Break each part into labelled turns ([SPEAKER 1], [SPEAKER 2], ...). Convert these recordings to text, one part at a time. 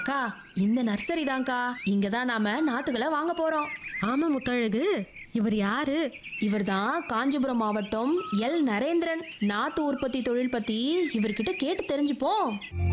[SPEAKER 1] அக்கா இந்த நர்சரி தான்க்கா இங்க தான் நாம நாத்துகளை வாங்க போறோம்
[SPEAKER 2] ஆமா முத்தழகு இவர் யாரு
[SPEAKER 1] இவர்தான் காஞ்சிபுரம் மாவட்டம் எல் நரேந்திரன் நாத்து உற்பத்தி தொழில் பத்தி இவர்கிட்ட கேட்டு தெரிஞ்சுப்போம்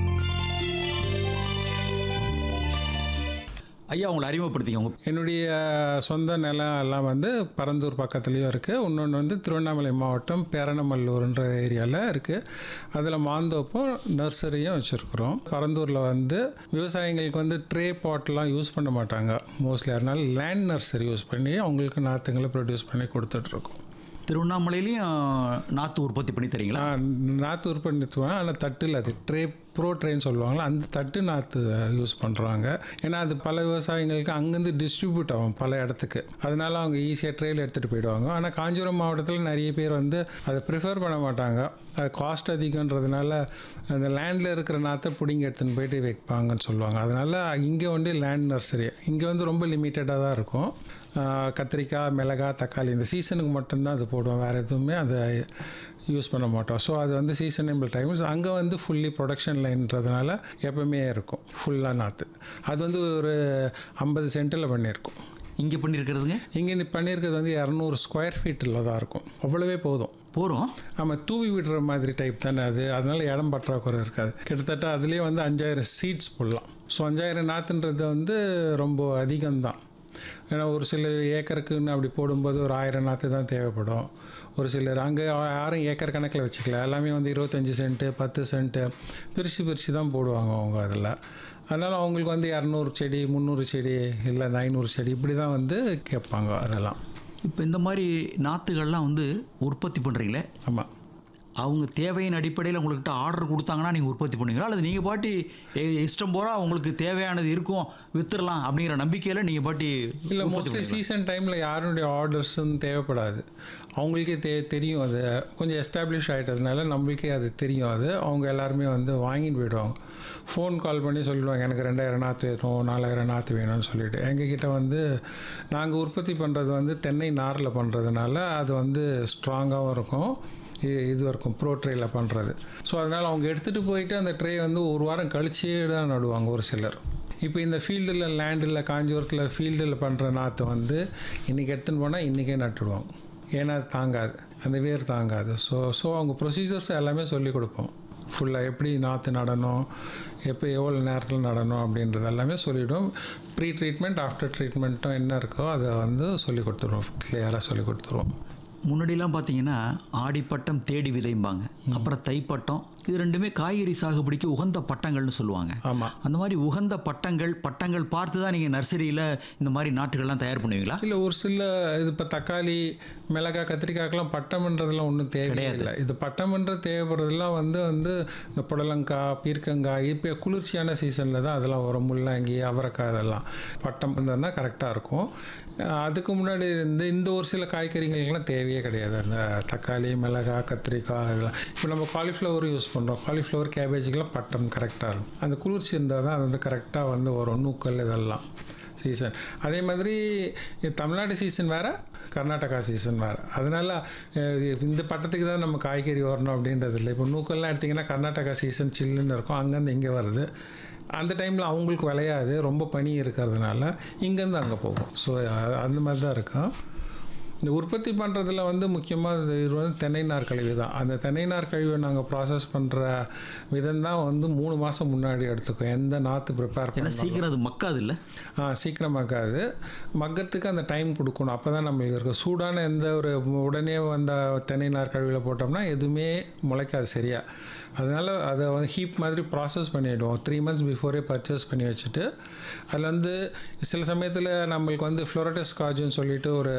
[SPEAKER 3] ஐயா உங்களை அறிமுகப்படுத்திங்க உங்க
[SPEAKER 4] என்னுடைய சொந்த நிலம் எல்லாம் வந்து பரந்தூர் பக்கத்துலேயும் இருக்குது இன்னொன்று வந்து திருவண்ணாமலை மாவட்டம் பேரணமல்லூர்ன்ற ஏரியாவில் இருக்குது அதில் மாந்தோப்பும் நர்சரியும் வச்சுருக்குறோம் பரந்தூரில் வந்து விவசாயிங்களுக்கு வந்து ட்ரே பாட்லாம் யூஸ் பண்ண மாட்டாங்க மோஸ்ட்லி அதனால லேண்ட் நர்சரி யூஸ் பண்ணி அவங்களுக்கு நாற்றுங்களை ப்ரொடியூஸ் பண்ணி கொடுத்துட்ருக்கோம்
[SPEAKER 3] திருவண்ணாமலையிலையும் நாற்று உற்பத்தி பண்ணி தரீங்களா
[SPEAKER 4] நாற்று உற்பத்தித்துவேன் ஆனால் தட்டில் அது ட்ரே ப்ரோ ட்ரெயின் சொல்லுவாங்களா அந்த தட்டு நாற்று யூஸ் பண்ணுறாங்க ஏன்னா அது பல விவசாயிங்களுக்கு அங்கேருந்து டிஸ்ட்ரிபியூட் ஆகும் பல இடத்துக்கு அதனால அவங்க ஈஸியாக ட்ரெயில் எடுத்துகிட்டு போயிடுவாங்க ஆனால் காஞ்சிபுரம் மாவட்டத்தில் நிறைய பேர் வந்து அதை ப்ரிஃபர் பண்ண மாட்டாங்க அது காஸ்ட் அதிகன்றதுனால அந்த லேண்டில் இருக்கிற நாற்றை பிடிங்கி எடுத்துன்னு போயிட்டு வைப்பாங்கன்னு சொல்லுவாங்க அதனால் இங்கே வந்து லேண்ட் நர்சரி இங்கே வந்து ரொம்ப லிமிட்டடாக தான் இருக்கும் ஆஹ் கத்திரிக்காய் மிளகாய் தக்காளி இந்த சீசனுக்கு மட்டும்தான் அது போடுவோம் வேறு எதுவுமே அதை யூஸ் பண்ண மாட்டோம் ஸோ அது வந்து சீசனபிள் டைம்ஸ் அங்கே வந்து ஃபுல்லி ப்ரொடக்ஷன் லைன்றதுனால எப்பவுமே இருக்கும் ஃபுல்லாக நாற்று அது வந்து ஒரு ஐம்பது சென்ட்டில் பண்ணியிருக்கோம்
[SPEAKER 3] இங்கே பண்ணியிருக்கிறதுங்க
[SPEAKER 4] இங்கே நீ பண்ணியிருக்கிறது வந்து இரநூறு ஸ்கொயர் ஃபீட்டில் தான் இருக்கும் அவ்வளவே போதும்
[SPEAKER 3] போகிறோம்
[SPEAKER 4] ஆமாம் தூவி விடுற மாதிரி டைப் தானே அது அதனால இடம் பற்றாக்குறை இருக்காது கிட்டத்தட்ட அதுலேயே வந்து அஞ்சாயிரம் சீட்ஸ் போடலாம் ஸோ அஞ்சாயிரம் நாற்றுன்றது வந்து ரொம்ப அதிகம்தான் ஏன்னா ஒரு சில ஏக்கருக்குன்னு அப்படி போடும்போது ஒரு ஆயிரம் நாற்று தான் தேவைப்படும் ஒரு சிலர் அங்கே யாரும் ஏக்கர் கணக்கில் வச்சுக்கல எல்லாமே வந்து இருபத்தஞ்சி சென்ட்டு பத்து சென்ட்டு பிரித்து பிரித்து தான் போடுவாங்க அவங்க அதில் அதனால் அவங்களுக்கு வந்து இரநூறு செடி முந்நூறு செடி இல்லை இந்த ஐநூறு செடி இப்படி தான் வந்து கேட்பாங்க அதெல்லாம்
[SPEAKER 3] இப்போ இந்த மாதிரி நாற்றுகள்லாம் வந்து உற்பத்தி பண்ணுறீங்களே
[SPEAKER 4] ஆமாம்
[SPEAKER 3] அவங்க தேவையின் அடிப்படையில் உங்கள்கிட்ட ஆர்டர் கொடுத்தாங்கன்னா நீங்கள் உற்பத்தி பண்ணுவீங்களா அல்லது நீங்கள் பாட்டி எ- இஷ்டம் போகிறா உங்களுக்கு தேவையானது இருக்கும் வித்துடலாம் அப்படிங்கிற நம்பிக்கையில் நீங்கள் பாட்டி
[SPEAKER 4] இல்லை
[SPEAKER 3] உற்பத்தி
[SPEAKER 4] மோஸ்ட்லி
[SPEAKER 3] பண்ணுவீங்களா?
[SPEAKER 4] சீசன் டைமில் யாருடைய ஆர்டர்ஸும் தேவைப்படாது அவங்களுக்கே தெ தெரியும் அது கொஞ்சம் எஸ்டாப்ளிஷ் ஆகிட்டதுனால நம்மளுக்கே அது தெரியும் அது அவங்க எல்லாருமே வந்து வாங்கிட்டு போயிடுவாங்க ஃபோன் கால் பண்ணி சொல்லிடுவாங்க எனக்கு ரெண்டாயிரம் நாற்று வேணும் நாலாயிரம் நாற்று வேணும்னு சொல்லிட்டு எங்ககிட்ட வந்து நாங்கள் உற்பத்தி பண்ணுறது வந்து தென்னை நாரில் பண்ணுறதுனால அது வந்து ஸ்ட்ராங்காகவும் இருக்கும் இ- இது இருக்கும் ப்ரோ ட்ரேயில் பண்ணுறது ஸோ அதனால் அவங்க எடுத்துகிட்டு போயிட்டு அந்த ட்ரே வந்து ஒரு வாரம் கழிச்சே தான் நடுவாங்க ஒரு சிலர் இப்போ இந்த ஃபீல்டில் லேண்டில் காஞ்சிபுரத்தில் ஃபீல்டில் பண்ணுற நாற்று வந்து இன்றைக்கி எடுத்துன்னு போனால் இன்றைக்கே நட்டுடுவோம் ஏன்னா அது தாங்காது அந்த வேர் தாங்காது ஸோ ஸோ அவங்க ப்ரொசீஜர்ஸ் எல்லாமே சொல்லி கொடுப்போம் ஃபுல்லாக எப்படி நாற்று நடணும் எப்போ எவ்வளோ நேரத்தில் நடணும் அப்படின்றது எல்லாமே சொல்லிவிடுவோம் ப்ரீ ட்ரீட்மெண்ட் ஆஃப்டர் ட்ரீட்மெண்ட்டும் என்ன இருக்கோ அதை வந்து சொல்லி கொடுத்துருவோம் கிளியராக சொல்லி கொடுத்துருவோம்
[SPEAKER 3] முன்னாடிலாம் பார்த்தீங்கன்னா ஆடிப்பட்டம் தேடி விதைம்பாங்க அப்புறம் தைப்பட்டம் இது ரெண்டுமே காய்கறி சாகுபடிக்கு உகந்த பட்டங்கள்னு சொல்லுவாங்க
[SPEAKER 4] ஆமாம்
[SPEAKER 3] அந்த மாதிரி உகந்த பட்டங்கள் பட்டங்கள் பார்த்து தான் நீங்கள் நர்சரியில் இந்த மாதிரி நாட்டுகள்லாம் தயார் பண்ணுவீங்களா
[SPEAKER 4] இல்லை ஒரு சில இது இப்போ தக்காளி மிளகாய் கத்திரிக்காய்க்கெல்லாம் பட்டம்ன்றதுலாம் ஒன்றும் தேவையில்லை இது பட்டம்ன்ற தேவைப்படுறதுலாம் வந்து வந்து இந்த புடலங்காய் பீர்க்கங்காய் இப்போ குளிர்ச்சியான சீசனில் தான் அதெல்லாம் வரும் முள்ளங்கி அவரைக்காய் அதெல்லாம் பட்டம் இருந்ததுன்னா கரெக்டாக இருக்கும் அஹ் அதுக்கு முன்னாடி இருந்து இந்த ஒரு சில காய்கறிகளுக்கெல்லாம் தேவையே கிடையாது அந்த தக்காளி மிளகாய் கத்திரிக்காய் இதெல்லாம் இப்போ நம்ம காலிஃப்ளவர் யூஸ் பண்ணுறோம் காலிஃப்ளவர் கேபேஜுக்கெல்லாம் பட்டம் கரெக்டாக இருக்கும் அந்த குளிர்ச்சி இருந்தால் தான் அது வந்து கரெக்டாக வந்து வரும் நூக்கல் இதெல்லாம் சீசன் அதே மாதிரி இது தமிழ்நாடு சீசன் வேறு கர்நாடகா சீசன் வேறு அதனால அஹ், இந்த பட்டத்துக்கு தான் நம்ம காய்கறி வரணும் அப்படின்றது இல்லை இப்போ நூக்கல்லாம் எடுத்திங்கன்னா கர்நாடகா சீசன் சில்லுன்னு இருக்கும் அங்கேருந்து இங்கே வருது அந்த டைமில் அவங்களுக்கு விளையாது ரொம்ப பனி இருக்கிறதுனால இங்கேருந்து அங்கே போகும் ஸோ அந்த மாதிரி தான் இருக்கும் இந்த உற்பத்தி பண்ணுறதுல வந்து முக்கியமாக இது வந்து தென்னை நார் கழிவு தான் அந்த தென்னை நார் கழிவை நாங்கள் ப்ராசஸ் பண்ணுற விதம் தான் வந்து மூணு மாதம் முன்னாடி எடுத்துக்கும் எந்த நாற்று ப்ரிப்பேர்
[SPEAKER 3] ஏன்னா
[SPEAKER 4] பண்ண
[SPEAKER 3] சீக்கிரம் அது மக்காது இல்லை
[SPEAKER 4] ஆ சீக்கிரமாக்காது மக்கறதுக்கு அந்த டைம் கொடுக்கணும் அப்போ தான் நம்மளுக்கு இருக்கும் சூடான எந்த ஒரு உடனே வந்த தென்னை நார் கழுவியில் போட்டோம்னா எதுவுமே முளைக்காது சரியா அதனால் அதை வந்து ஹீப் மாதிரி ப்ராசஸ் பண்ணிவிடுவோம் த்ரீ மந்த்ஸ் பிஃபோரே பர்ச்சேஸ் பண்ணி வச்சுட்டு அதில் வந்து சில சமயத்தில் நம்மளுக்கு வந்து ஃப்ளோரட்டஸ் காஜுன்னு சொல்லிட்டு ஒரு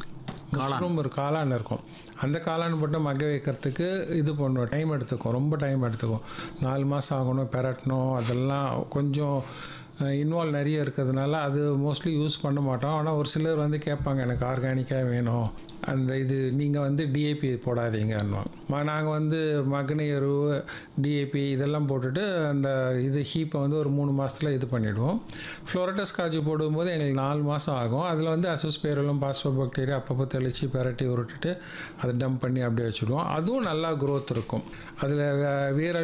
[SPEAKER 4] மஷ்ரூம் ஒரு காளான் இருக்கும் அந்த காளான் மட்டும் மக்க வைக்கிறதுக்கு இது பண்ணுவோம் டைம் எடுத்துக்கும் ரொம்ப டைம் எடுத்துக்கும் நாலு மாதம் ஆகணும் பெரட்டணும் அதெல்லாம் கொஞ்சம் இன்வால்வ் நிறைய இருக்கிறதுனால அது மோஸ்ட்லி யூஸ் பண்ண மாட்டோம் ஆனால் ஒரு சிலர் வந்து கேட்பாங்க எனக்கு ஆர்கானிக்காக வேணும் அந்த இது நீங்கள் வந்து டிஏபி போடாதீங்கன்னுவாங்க நாங்கள் வந்து மகனை எருவு டிஏபி இதெல்லாம் போட்டுட்டு அந்த இது ஹீப்பை வந்து ஒரு மூணு மாதத்தில் இது பண்ணிவிடுவோம் ஃப்ளோரட்டஸ் காஜு போடும்போது எங்களுக்கு நாலு மாதம் ஆகும் அதில் வந்து அசோஸ்பேரலும் பாஸ்போ பாக்டீரியா அப்பப்போ தெளித்து பெரட்டி உருட்டுட்டு அதை டம்ப் பண்ணி அப்படியே வச்சுடுவோம் அதுவும் நல்லா growth இருக்கும் அதில் வீர